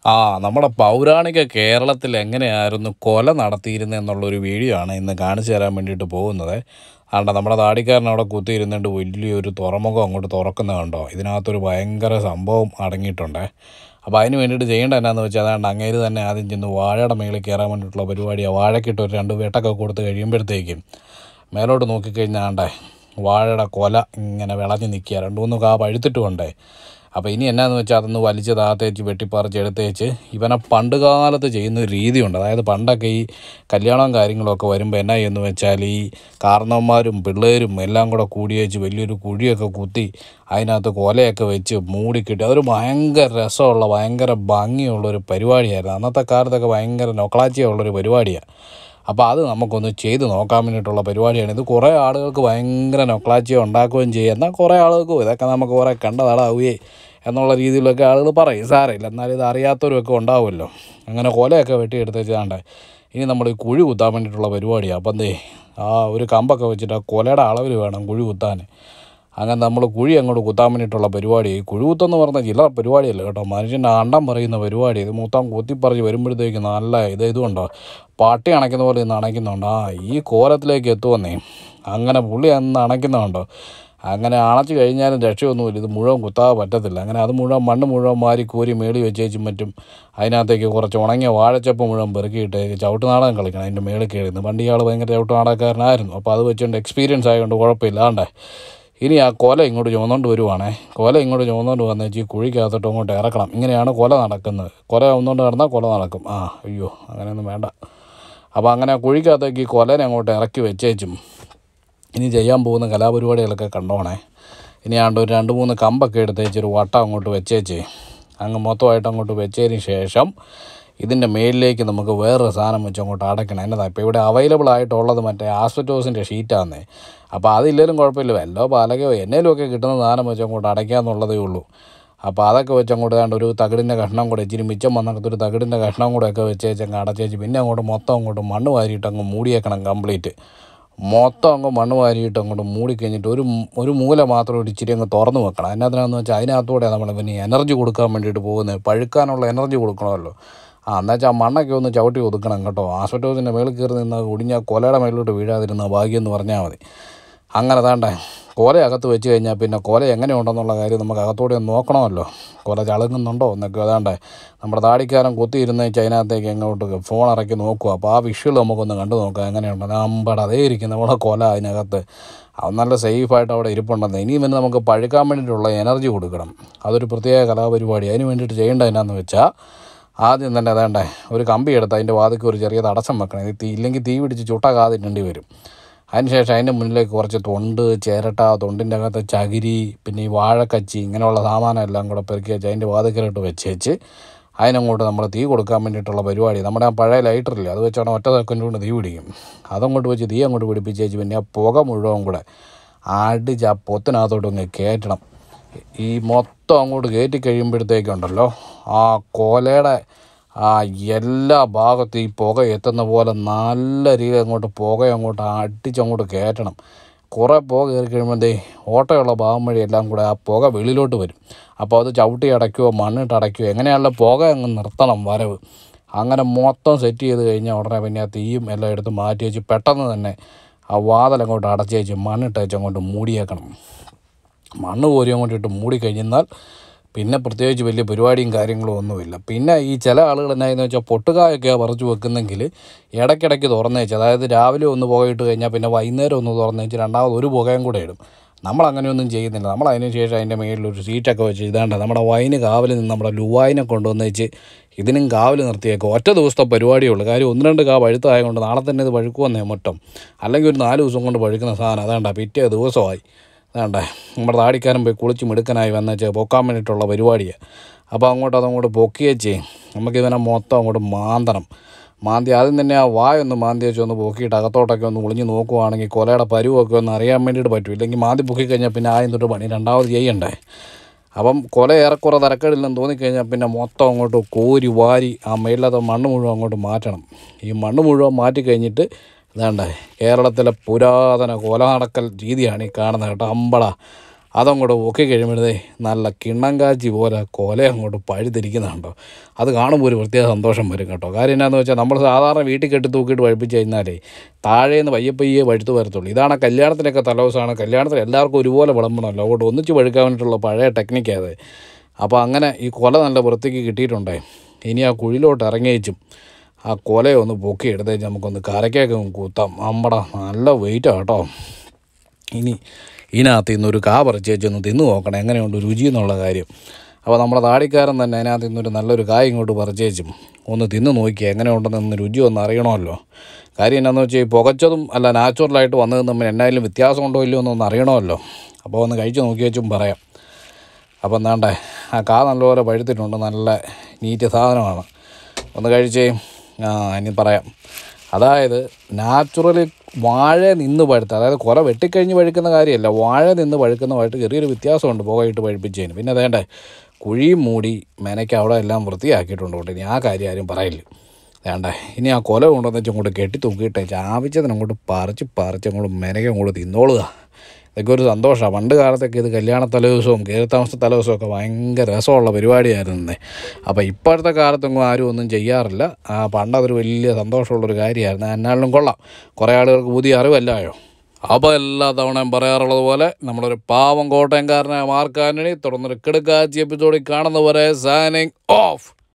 ആ നമ്മുടെ പൗരാണിക കേരളത്തിൽ എങ്ങനെയായിരുന്നു കൊല നടത്തിയിരുന്നത് എന്നുള്ളൊരു വീഡിയോ ആണ് ഇന്ന് കാണിച്ചു തരാൻ വേണ്ടിയിട്ട് പോകുന്നത് ആണ്ട നമ്മുടെ താടിക്കാരൻ അവിടെ കുത്തിയിരുന്നിട്ട് വലിയൊരു തുറമുഖം അങ്ങോട്ട് തുറക്കുന്നത് കണ്ടോ ഇതിനകത്തൊരു ഭയങ്കര സംഭവം അടങ്ങിയിട്ടുണ്ട് അപ്പോൾ അതിന് വേണ്ടിയിട്ട് ചെയ്യേണ്ട എന്നാന്ന് വെച്ചാൽ അതാണ്ട് അങ്ങേര് തന്നെ ആദ്യം ചെന്ന് വാഴയുടെ മേളിൽ കയറാൻ വേണ്ടിയിട്ടുള്ള പരിപാടിയാണ് വാഴക്കിട്ട് ഒരു രണ്ട് വെട്ടൊക്കെ കൊടുത്ത് കഴിയുമ്പോഴത്തേക്കും മേലോട്ട് നോക്കിക്കഴിഞ്ഞാൽ ആണ്ടേ വാഴയുടെ കൊല ഇങ്ങനെ വിളഞ്ഞ് നിൽക്കുക രണ്ട് മൂന്ന് കാ പഴുത്തിട്ടുമുണ്ടേ അപ്പോൾ ഇനി എന്നാന്ന് വെച്ചാൽ അതൊന്ന് വലിച്ച് താത്തേച്ച് വെട്ടിപ്പറിച്ച് എടുത്തേച്ച് ഇവനെ പണ്ട് കാലത്ത് ചെയ്യുന്ന ഒരു രീതിയുണ്ട് അതായത് പണ്ടൊക്കെ ഈ കല്യാണവും കാര്യങ്ങളൊക്കെ വരുമ്പോൾ എന്നാ ചെയ്യുന്നു വെച്ചാൽ ഈ കാരണവന്മാരും പിള്ളേരും എല്ലാം കൂടെ കൂടി വെച്ച് വലിയൊരു കുഴിയൊക്കെ കുത്തി അതിനകത്ത് കൊലയൊക്കെ വെച്ച് മൂടിക്കിട്ടി അതൊരു ഭയങ്കര രസമുള്ള ഭയങ്കര ഭംഗിയുള്ളൊരു പരിപാടിയായിരുന്നു അന്നത്തെ കാലത്തൊക്കെ ഭയങ്കര നൊക്കളാച്ചിയുള്ളൊരു പരിപാടിയാണ് അപ്പോൾ അത് നമുക്കൊന്ന് ചെയ്ത് നോക്കാൻ വേണ്ടിയിട്ടുള്ള പരിപാടിയാണ് ഇത് കുറേ ആളുകൾക്ക് ഭയങ്കര നൊക്ലാച്ചിയ ഉണ്ടാക്കുകയും ചെയ്യും എന്നാൽ കുറേ ആളുകൾക്കും ഇതൊക്കെ നമുക്ക് കുറേ കണ്ടതാടാവുകയെ എന്നുള്ള രീതിയിലൊക്കെ ആളുകൾ പറയും സാരമില്ല എന്നാലും ഇത് അറിയാത്തവരൊക്കെ ഉണ്ടാവുമല്ലോ അങ്ങനെ കൊലയൊക്കെ വെട്ടിയെടുത്ത് വെച്ചാണ്ട് ഇനി നമ്മൾ ഈ കുഴി കുത്താൻ വേണ്ടിയിട്ടുള്ള പരിപാടിയാണ് അപ്പം എന്തേ ആ ഒരു കമ്പൊക്കെ വെച്ചിട്ട് ആ കൊലയുടെ അളവിൽ വേണം കുഴി കുത്താൻ അങ്ങനെ നമ്മൾ കുഴി അങ്ങോട്ട് കുത്താൻ വേണ്ടിയിട്ടുള്ള പരിപാടി ഈ കുഴി കുത്തെന്ന് പറഞ്ഞാൽ ചില പരിപാടിയല്ല കേട്ടോ മനുഷ്യൻ്റെ അണ്ടം പറയുന്ന പരിപാടി ഇത് മൊത്തം കുത്തിപ്പറിച്ച് വരുമ്പോഴത്തേക്ക് നല്ല ഇത് ഇതുണ്ടോ പട്ടി അണയ്ക്കുന്ന പോലെ ഇന്ന് അണയ്ക്കുന്നുണ്ട് ആ ഈ കോലത്തിലേക്ക് എത്തുവന്നേ അങ്ങനെ പുള്ളി അന്ന് അണയ്ക്കുന്നുണ്ടോ അങ്ങനെ അണച്ച് കഴിഞ്ഞാലും രക്ഷയൊന്നുമില്ല ഇത് മുഴുവൻ കുത്താതെ പറ്റത്തില്ല അങ്ങനെ അത് മുഴുവൻ മണ്ണ് മുഴുവൻ മാരി കോരി മേളി വെച്ചേച്ചും മറ്റും അതിനകത്തേക്ക് കുറച്ച് ഉണങ്ങിയ വാഴച്ചപ്പ് മുഴുവൻ പെറുക്കിയിട്ട് ചവിട്ട് നാടകം കളിക്കണം അതിൻ്റെ മേളിൽ കയറുന്നു പണ്ട് ഇയാൾ ഭയങ്കര ചവിട്ട് നാടകക്കാരനായിരുന്നു അപ്പോൾ അത് വെച്ചുകൊണ്ട് എക്സ്പീരിയൻസ് ആയതുകൊണ്ട് കുഴപ്പമില്ലാണ്ടേ ഇനി ആ കൊല ഇങ്ങോട്ട് ചുമന്നുകൊണ്ട് വരുവാണേ കൊല ഇങ്ങോട്ട് ചുമന്നുകൊണ്ട് വന്ന് വെച്ച് ഈ കുഴിക്കകത്തോട്ട് അങ്ങോട്ട് ഇറക്കണം ഇങ്ങനെയാണ് കൊല നടക്കുന്നത് കൊല ചുമന്നുകൊണ്ട് നടന്നാൽ കൊല നടക്കും ആ അയ്യോ അങ്ങനെയൊന്നും വേണ്ട അപ്പോൾ അങ്ങനെ ആ കുഴിക്കകത്തേക്ക് ഈ കൊലനെ അങ്ങോട്ട് ഇറക്കി വെച്ചേച്ചും ഇനി ചെയ്യാൻ പോകുന്ന കലാപരിപാടികളൊക്കെ കണ്ടോണേ ഇനി ആണ്ട് ഒരു രണ്ട് മൂന്ന് കമ്പൊക്കെ എടുത്തേച്ച് ഒരു വട്ടം അങ്ങോട്ട് വെച്ചേച്ച് അങ്ങ് മൊത്തമായിട്ട് അങ്ങോട്ട് വെച്ചതിന് ശേഷം ഇതിൻ്റെ മേലിലേക്ക് നമുക്ക് വേറൊരു സാധനം വെച്ച് അങ്ങോട്ട് അടയ്ക്കണം എന്നതാ ഇപ്പോൾ ഇവിടെ അവൈലബിൾ ആയിട്ടുള്ളത് മറ്റേ ആസ്പെറ്റോസിൻ്റെ ഷീറ്റാന്നേ അപ്പോൾ അതില്ലെങ്കിലും കുഴപ്പമില്ല വല്ലോ പാലകയോ എന്നേലും ഒക്കെ കിട്ടുന്ന സാധനം വെച്ച് അങ്ങോട്ട് അടയ്ക്കാന്നുള്ളതേ ഉള്ളൂ അപ്പോൾ അതൊക്കെ വെച്ച് അങ്ങോട്ട് ഏതാണ്ട് ഒരു തകിടിൻ്റെ കഷ്ണം കൂടെ ഇച്ചിരി മിച്ചം വന്നിടത്ത് ഒരു തകിടിൻ്റെ കഷ്ണം കൂടെ ഒക്കെ വെച്ചേച്ച് അങ്ങ് അടച്ചേച്ച് പിന്നെ അങ്ങോട്ട് മൊത്തം അങ്ങോട്ട് മണ്ണ് വാരിയിട്ട് അങ്ങ് മൂടിയേക്കണം കംപ്ലീറ്റ് മൊത്തം അങ്ങ് മണ്ണ് വാരിയിട്ട് അങ്ങോട്ട് മൂടിക്കഴിഞ്ഞിട്ട് ഒരു ഒരു മൂല മാത്രം ഒരു ഇച്ചിരി അങ്ങ് തുറന്ന് വെക്കണം അതിനകത്തിനാന്ന് വെച്ചാൽ അതിനകത്തൂടെ നമ്മൾ പിന്നെ എനർജി കൊടുക്കാൻ വേണ്ടിയിട്ട് പോകുന്നത് പഴുക്കാനുള്ള എനർജി കൊടുക്കണമല്ലോ ആ എന്നാൽ വെച്ചാൽ മണ്ണൊക്കെ ഒന്ന് ചവിട്ടി ഒതുക്കണം കേട്ടോ ആസ്പെറ്റോസിൻ്റെ മേളിൽ കയറി നിന്ന് ഒടിഞ്ഞാൽ കൊലയുടെ മേളിലോട്ട് വീഴാതിരുന്ന ഭാഗ്യം എന്ന് പറഞ്ഞാൽ മതി അങ്ങനെ താണ്ടേ കോല അകത്ത് വെച്ച് കഴിഞ്ഞാൽ പിന്നെ കോല എങ്ങനെയുണ്ടെന്നുള്ള കാര്യം നമുക്ക് അകത്തൂടെ ഒന്ന് നോക്കണമല്ലോ കോല ചളുങ്ങുന്നുണ്ടോ എന്നൊക്കെ അതാണ്ടേ നമ്മുടെ താടിക്കാരൻ കുത്തിയിരുന്ന് അതിനകത്തേക്ക് എങ്ങോട്ട് ഫോൺ ഇറക്കി നോക്കുക അപ്പോൾ ആ വിഷ്വൽ നമുക്കൊന്ന് കണ്ടു നോക്കാം എങ്ങനെയുണ്ട് നമ്പടെ അതേ ഇരിക്കും നമ്മുടെ കൊല അതിനകത്ത് അത് നല്ല സേഫായിട്ട് അവിടെ ഇരിപ്പുണ്ടെന്ന് ഇനിയും പിന്നെ നമുക്ക് പഴുക്കാൻ വേണ്ടിയിട്ടുള്ള എനർജി കൊടുക്കണം അതൊരു പ്രത്യേക കലാപരിപാടി അതിന് വേണ്ടിയിട്ട് ചെയ്യേണ്ടത് എന്നാന്ന് വെച്ചാൽ ആദ്യം തന്നെ അതേണ്ടേ ഒരു കമ്പി എടുത്ത് അതിൻ്റെ വാതിക്ക് ഒരു ചെറിയ തടസ്സം വെക്കണം ഇത് തീ ഇല്ലെങ്കിൽ തീ പിടിച്ച് ചുട്ട കാതിട്ടേണ്ടി വരും അതിനുശേഷം അതിൻ്റെ മുന്നിലേക്ക് കുറച്ച് തൊണ്ട് ചിരട്ട തൊണ്ടിൻ്റെ അകത്ത് ചകിരി പിന്നെ ഈ വാഴക്കച്ചി ഇങ്ങനെയുള്ള സാമാനം എല്ലാം കൂടെ പെറുക്കി വെച്ച് അതിൻ്റെ വാതിക്കലോട്ട് വെച്ചേച്ച് അതിനങ്ങോട്ട് നമ്മൾ തീ കൊടുക്കാൻ വേണ്ടിയിട്ടുള്ള പരിപാടി നമ്മുടെ ആ പഴയ ലൈറ്ററില്ലേ അത് വെച്ചാണ് ഒറ്റ സെക്കൻഡ് കൊണ്ട് തീ പിടിക്കും അതങ്ങോട്ട് വെച്ച് തീ അങ്ങോട്ട് പിടിപ്പിച്ചേച്ച് പിന്നെ ആ പുക മുഴുവൻ കൂടെ അടിച്ച് ആ പൊത്തിനകത്തോട്ട് അങ്ങ് കയറ്റണം ഈ മൊത്തം അങ്ങോട്ട് കയറ്റി കഴിയുമ്പോഴത്തേക്കുണ്ടല്ലോ ആ കോലയുടെ ആ എല്ലാ ഭാഗത്തും ഈ പുക എത്തുന്ന പോലെ നല്ല രീതിയിൽ അങ്ങോട്ട് പുക അങ്ങോട്ട് അടിച്ചങ്ങോട്ട് കയറ്റണം കുറേ പുക കയറി കഴിയുമ്പോഴത്തേ ഓട്ടയുള്ള ഭാഗം വഴി എല്ലാം കൂടെ ആ പുക വെളിയിലോട്ട് വരും അപ്പോൾ അത് ചവിട്ടി അടയ്ക്കുമോ മണ്ണിട്ട് അടയ്ക്കുമോ എങ്ങനെയാണല്ലോ പുക അങ്ങ് നിർത്തണം വരവ് അങ്ങനെ മൊത്തം സെറ്റ് ചെയ്ത് കഴിഞ്ഞാൽ ഉടനെ പിന്നെ ആ തീയും എല്ലാം എടുത്ത് മാറ്റി വെച്ച് പെട്ടെന്ന് തന്നെ ആ വാതിൽ അങ്ങോട്ട് അടച്ച് വെച്ച് മണ്ണിട്ട് വെച്ച് അങ്ങോട്ട് മൂടിയേക്കണം മണ്ണ് കോരി അങ്ങോട്ട് ഇട്ട് മൂടിക്കഴിഞ്ഞാൽ പിന്നെ പ്രത്യേകിച്ച് വലിയ പരിപാടിയും കാര്യങ്ങളും ഒന്നുമില്ല പിന്നെ ഈ ചില ആളുകൾ എന്നായെന്ന് വെച്ചാൽ പൊട്ടുകായൊക്കെയാണ് പറിച്ച് വെക്കുന്നെങ്കിൽ ഇടയ്ക്കിടയ്ക്ക് തുറന്ന് വെച്ച് അതായത് രാവിലെ ഒന്ന് പുകയിട്ട് കഴിഞ്ഞാൽ പിന്നെ വൈകുന്നേരം ഒന്ന് തുറന്ന് വെച്ച് രണ്ടാമത് ഒരു പുകയും കൂടെ ഇടും നമ്മൾ അങ്ങനെയൊന്നും ചെയ്യുന്നില്ല നമ്മൾ അതിന് ശേഷം അതിൻ്റെ മേളിൽ ഒരു സീറ്റൊക്കെ വെച്ച് ഇതാണ്ട് നമ്മുടെ വൈന് കാവൽ നിന്ന് നമ്മുടെ ലുവായിനെ കൊണ്ടുവന്ന് വെച്ച് ഇതിനും കാവൽ നിർത്തിയേക്കും ഒറ്റ ദിവസത്തെ പരിപാടിയേ ഉള്ളൂ കാര്യം ഒന്ന് രണ്ട് കാ പഴുത്തതായതുകൊണ്ട് നാളെ തന്നെ ഇത് പഴുക്കുമെന്നേ മൊത്തം അല്ലെങ്കിൽ ഒരു നാല് ദിവസം കൊണ്ട് പഴുക്കുന്ന സാധനം അതാണ്ട പിറ്റേ ദിവസമായി വേണ്ടേ നമ്മുടെ താടിക്കാരൻ പോയി കുളിച്ച് മിടുക്കനായി വന്നേച്ച് പൊക്കാൻ വേണ്ടിയിട്ടുള്ള പരിപാടിയാണ് അപ്പോൾ അങ്ങോട്ട് അതങ്ങോട്ട് പൊക്കിയേച്ചേ നമുക്കിതിനെ മൊത്തം അങ്ങോട്ട് മാന്തണം മാന്തി ആദ്യം തന്നെ ആ വായൊന്ന് മാന്തി വെച്ച് ഒന്ന് പൊക്കിയിട്ട് അകത്തോട്ടൊക്കെ ഒന്ന് ഒളിഞ്ഞ് നോക്കുവാണെങ്കിൽ കൊലയുടെ പരുവൊക്കെ ഒന്ന് അറിയാൻ വേണ്ടിയിട്ട് പറ്റും ഇല്ലെങ്കിൽ മാന്തി പൊക്കി കഴിഞ്ഞാൽ പിന്നെ ആദ്യം തൊട്ട് പണി രണ്ടാമത് ചെയ്യണ്ടേ അപ്പം കൊല ഏറെക്കുറെ തരക്കേടില്ലെന്ന് തോന്നിക്കഴിഞ്ഞാൽ പിന്നെ മൊത്തം അങ്ങോട്ട് കോരി വാരി ആ മേളിലത്തെ മണ്ണ് മുഴുവൻ അങ്ങോട്ട് മാറ്റണം ഈ മണ്ണ് മുഴുവൻ മാറ്റി കഴിഞ്ഞിട്ട് ഇതാണ്ടേ കേരളത്തിലെ പുരാതന കൊല നടക്കൽ രീതിയാണ് ഈ കാണുന്നത് കേട്ടോ അമ്പട അതങ്ങോട്ട് പൊക്കി കഴിയുമ്പോഴേ നല്ല കിണ്ണം കാച്ചി പോലെ കൊല അങ്ങോട്ട് പഴുതിരിക്കുന്നുണ്ടോ അത് കാണുമ്പോൾ ഒരു പ്രത്യേക സന്തോഷം വരും കേട്ടോ കാര്യം എന്നാന്ന് വെച്ചാൽ നമ്മൾ സാധാരണ വീട്ടിൽ കെട്ടി തൂക്കിയിട്ട് പഴുപ്പിച്ച് കഴിഞ്ഞാലേ താഴേന്ന് പയ്യെ പയ്യെ പഴുത്ത് വരത്തുള്ളൂ ഇതാണ് കല്യാണത്തിനൊക്കെ തലേദിവസമാണ് കല്യാണത്തിന് എല്ലാവർക്കും ഒരുപോലെ വിളമ്പണമല്ലോ അതുകൊണ്ട് ഒന്നിച്ച് പഴുക്കാൻ വേണ്ടിയിട്ടുള്ള പഴയ ടെക്നിക്കാത് അപ്പോൾ അങ്ങനെ ഈ കൊല നല്ല വൃത്തിക്ക് കിട്ടിയിട്ടുണ്ടേ ഇനി ആ കുഴിലോട്ട് ഇറങ്ങിയേച്ചും ആ കൊലയൊന്ന് പൊക്കി എടുത്തേച്ച് നമുക്കൊന്ന് കരയ്ക്കൊക്കെ ഒന്ന് കുത്താം നമ്മുടെ നല്ല വെയിറ്റാണ് കേട്ടോ ഇനി ഇതിനകത്ത് ഇന്നൊരു കാ പറിച്ച് വെച്ചൊന്ന് തിന്ന് നോക്കണം എങ്ങനെയുണ്ട് രുചി എന്നുള്ള കാര്യം അപ്പോൾ നമ്മുടെ താടിക്കാരൻ തന്നെ അതിനകത്ത് ഇന്നൊരു നല്ലൊരു കായ ഇങ്ങോട്ട് പറിച്ചേച്ചും ഒന്ന് തിന്ന് നോക്കി എങ്ങനെയുണ്ടെന്ന് രുചി ഒന്ന് അറിയണമല്ലോ കാര്യം എന്നാന്ന് വെച്ചാൽ ഈ പുകച്ചതും അല്ല നാച്ചുറലായിട്ട് വന്നതും തമ്മിൽ എന്നായാലും വ്യത്യാസമുണ്ടോ ഇല്ലയോ എന്നൊന്ന് അറിയണമല്ലോ അപ്പോൾ ഒന്ന് കഴിച്ച് നോക്കി വെച്ചും പറയാം അപ്പം എന്താണ്ടേ ആ കാ നല്ലപോലെ പഴുത്തിട്ടുണ്ട് നല്ല നീറ്റ് സാധനമാണ് ഒന്ന് കഴിച്ചേ ആ ഇനി പറയാം അതായത് നാച്ചുറൽ വാഴ നിന്ന് പഴുത്ത അതായത് കുറെ വെട്ടിക്കഴിഞ്ഞ് പഴുക്കുന്ന കാര്യമല്ല വാഴ നിന്ന് പഴുക്കുന്നതായിട്ട് ചെറിയൊരു വ്യത്യാസമുണ്ട് പുകയിട്ട് പഴുപ്പിച്ചതിന് പിന്നെ അതേണ്ടേ കുഴിയും മൂടി മെനയ്ക്ക് അവിടെ എല്ലാം വൃത്തിയാക്കിയിട്ടുണ്ട് കേട്ടോ ഇനി ആ കാര്യം ആരും പറയില്ല വേണ്ടേ ഇനി ആ കൊല കൊണ്ടുവന്ന് വെച്ച് അങ്ങോട്ട് കെട്ടി തൂക്കിയിട്ടേ ആവശ്യത്തിന് അങ്ങോട്ട് പറിച്ച് പറിച്ച് അങ്ങോട്ട് മെനയ്ക്ക് അങ്ങോട്ട് തിന്നോളുക ഇതൊക്കെ ഒരു സന്തോഷമാണ് പണ്ട് കാലത്തൊക്കെ ഇത് കല്യാണ തലേദിവസവും കയറിത്താമസ തലേദിവസവും ഒക്കെ ഭയങ്കര രസമുള്ള പരിപാടിയായിരുന്നു അപ്പോൾ ഇപ്പോഴത്തെ കാലത്തൊന്നും ആരും ഒന്നും ചെയ്യാറില്ല ആ പണ്ട് അതൊരു വലിയ സന്തോഷമുള്ളൊരു കാര്യമായിരുന്നു എന്നാലും കൊള്ളാം കുറേ ആളുകൾക്ക് പുതിയ അറിവല്ലായോ അപ്പോൾ എല്ലാ തവണയും പറയാറുള്ളത് പോലെ നമ്മളൊരു പാവം കോട്ടയംകാരനായ മാർക്ക് ആന്റണി തുടർന്നൊരു കിടക്കാച്ചി എപ്പിസോഡിൽ കാണുന്നവരെ സാനിങ് ഓഫ്